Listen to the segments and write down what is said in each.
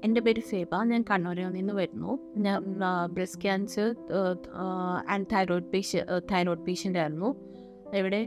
എൻ്റെ പേര് ഫേബ ഞാൻ കണ്ണൂരിൽ നിന്ന് വരുന്നു ഞാൻ ബ്രസ്റ്റ് ക്യാൻസർ ആൻഡ് തൈറോയ്ഡ് പേഷ്യ തൈറോയ്ഡ് പേഷ്യൻ്റ് ആയിരുന്നു ഇവിടെ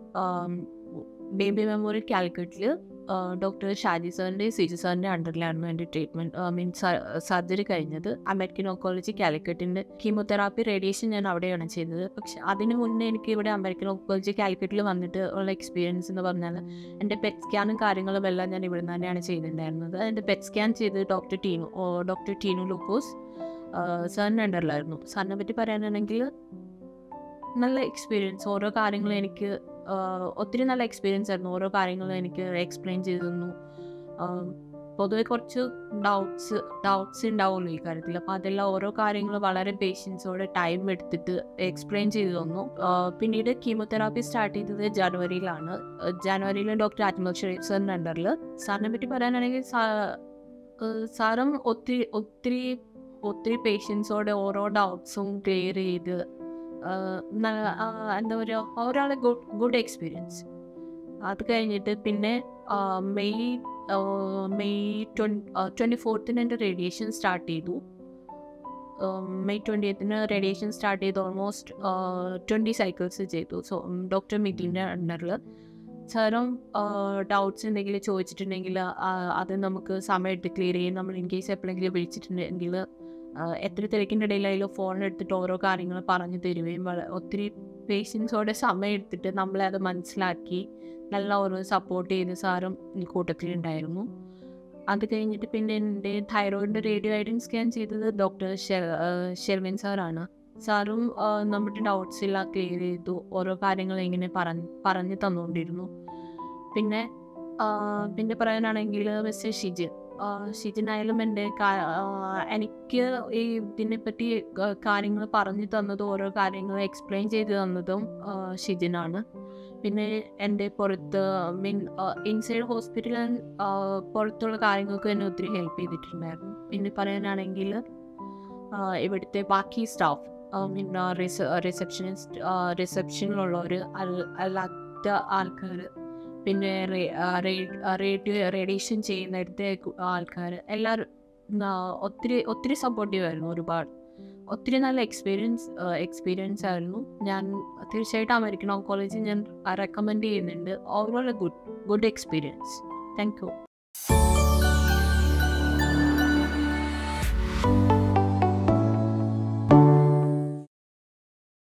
ബേബി മെമ്മോറിയൽ കാലിക്കറ്റിൽ ഡോക്ടർ ഷാജി സാറിൻ്റെ സിജി സാറിൻ്റെ അണ്ടറിലായിരുന്നു എൻ്റെ ട്രീറ്റ്മെൻറ്റ് മീൻസ് സർജറി കഴിഞ്ഞത് അമേരിക്കൻ ഓക്കോളജി കാലിക്കറ്റിൻ്റെ കീമോതെറാപ്പി റേഡിയേഷൻ ഞാൻ അവിടെയാണ് ചെയ്തത് പക്ഷെ അതിന് മുന്നേ എനിക്ക് ഇവിടെ അമേരിക്കൻ ഓക്കോളജി കാലിക്കറ്റിൽ വന്നിട്ട് ഉള്ള എക്സ്പീരിയൻസ് എന്ന് പറഞ്ഞാൽ എൻ്റെ പെറ്റ് സ്കാനും കാര്യങ്ങളും എല്ലാം ഞാൻ ഇവിടെ നിന്ന് തന്നെയാണ് ചെയ്തിട്ടുണ്ടായിരുന്നത് എൻ്റെ പെറ്റ് സ്കാൻ ചെയ്ത് ഡോക്ടർ ടീനു ഡോക്ടർ ടീനു ലൂക്കോസ് സാറിൻ്റെ അണ്ടറിലായിരുന്നു സാറിനെ പറ്റി പറയാനാണെങ്കിൽ നല്ല എക്സ്പീരിയൻസ് ഓരോ കാര്യങ്ങളും എനിക്ക് ഒത്തിരി നല്ല എക്സ്പീരിയൻസ് ആയിരുന്നു ഓരോ കാര്യങ്ങളും എനിക്ക് എക്സ്പ്ലെയിൻ ചെയ്തു തന്നു പൊതുവെ കുറച്ച് ഡൗട്ട്സ് ഡൗട്ട്സ് ഉണ്ടാവുമല്ലോ ഈ കാര്യത്തിൽ അപ്പോൾ അതെല്ലാം ഓരോ കാര്യങ്ങളും വളരെ പേഷ്യൻസോടെ ടൈം എടുത്തിട്ട് എക്സ്പ്ലെയിൻ ചെയ്തു തന്നു പിന്നീട് കീമോതെറാപ്പി സ്റ്റാർട്ട് ചെയ്തത് ജനുവരിയിലാണ് ജനുവരിയിൽ ഡോക്ടർ ആത്മക് ഷെരീഫ് സാറിൻ്റെ അണ്ടറിൽ സാറിനെ പറ്റി പറയാനാണെങ്കിൽ സാറും ഒത്തിരി ഒത്തിരി ഒത്തിരി പേഷ്യൻസോടെ ഓരോ ഡൗട്ട്സും ക്ലിയർ ചെയ്ത് എന്താ പറയുക ഒരാളെ ഗുഡ് ഗുഡ് എക്സ്പീരിയൻസ് അത് കഴിഞ്ഞിട്ട് പിന്നെ മെയ് മെയ് ട്വൻറ്റി ഫോർത്തിന് എൻ്റെ റേഡിയേഷൻ സ്റ്റാർട്ട് ചെയ്തു മെയ് ട്വൻറ്റി എയ്ത്തിന് റേഡിയേഷൻ സ്റ്റാർട്ട് ചെയ്ത് ഓൾമോസ്റ്റ് ട്വൻറ്റി സൈക്കിൾസ് ചെയ്തു സോ ഡോക്ടർ മിറ്റിൻ്റെ അണ്ടറിൽ സാറും ഡൗട്ട്സ് എന്തെങ്കിലും ചോദിച്ചിട്ടുണ്ടെങ്കിൽ അത് നമുക്ക് സമയത്ത് ക്ലിയർ ചെയ്യും നമ്മൾ ഇൻ കേസ് എപ്പോഴെങ്കിലും വിളിച്ചിട്ടുണ്ടെങ്കിൽ എത്ര തിരക്കിൻ്റെ ഇടയിലായാലും ഫോൺ എടുത്തിട്ട് ഓരോ കാര്യങ്ങൾ പറഞ്ഞു തരുകയും ഒത്തിരി പേഷ്യൻസോടെ സമയം എടുത്തിട്ട് നമ്മളെ അത് മനസ്സിലാക്കി നല്ല ഓരോ സപ്പോർട്ട് ചെയ്ത് സാറും ഈ കൂട്ടത്തിലുണ്ടായിരുന്നു അത് കഴിഞ്ഞിട്ട് പിന്നെ എൻ്റെ തൈറോയിഡിൻ്റെ റേഡിയോ ഐഡൻ സ്കാൻ ചെയ്തത് ഡോക്ടർ ഷെർവിൻ സാറാണ് സാറും നമ്മുടെ ഡൗട്ട്സ് എല്ലാം ക്ലിയർ ചെയ്തു ഓരോ കാര്യങ്ങൾ ഇങ്ങനെ പറഞ്ഞ് പറഞ്ഞു തന്നുകൊണ്ടിരുന്നു പിന്നെ പിന്നെ പറയാനാണെങ്കിൽ മിസ്റ്റർ ഷിജിൻ ഷിജിനായാലും എൻ്റെ എനിക്ക് ഈ ഇതിനെപ്പറ്റി കാര്യങ്ങൾ പറഞ്ഞു തന്നതും ഓരോ കാര്യങ്ങൾ എക്സ്പ്ലെയിൻ ചെയ്ത് തന്നതും ഷിജിനാണ് പിന്നെ എൻ്റെ പുറത്ത് മീൻ ഇൻസൈഡ് ഹോസ്പിറ്റൽ പുറത്തുള്ള കാര്യങ്ങൾക്ക് എന്നെ ഒത്തിരി ഹെൽപ്പ് ചെയ്തിട്ടുണ്ടായിരുന്നു പിന്നെ പറയാനാണെങ്കിൽ ഇവിടുത്തെ ബാക്കി സ്റ്റാഫ് മീൻ റിസപ്ഷനിസ്റ്റ് റിസപ്ഷനിലുള്ളവർ അല്ലാത്ത ആൾക്കാർ പിന്നെ റേഡിയോ റേഡിയേഷൻ ചെയ്യുന്നിടത്തെ ആൾക്കാർ എല്ലാവരും ഒത്തിരി ഒത്തിരി സപ്പോർട്ടീവ് ആയിരുന്നു ഒരുപാട് ഒത്തിരി നല്ല എക്സ്പീരിയൻസ് എക്സ്പീരിയൻസ് ആയിരുന്നു ഞാൻ തീർച്ചയായിട്ടും അമേരിക്കൻ ഓങ്കോളജി ഞാൻ റെക്കമെൻഡ് ചെയ്യുന്നുണ്ട് overall a good good experience thank U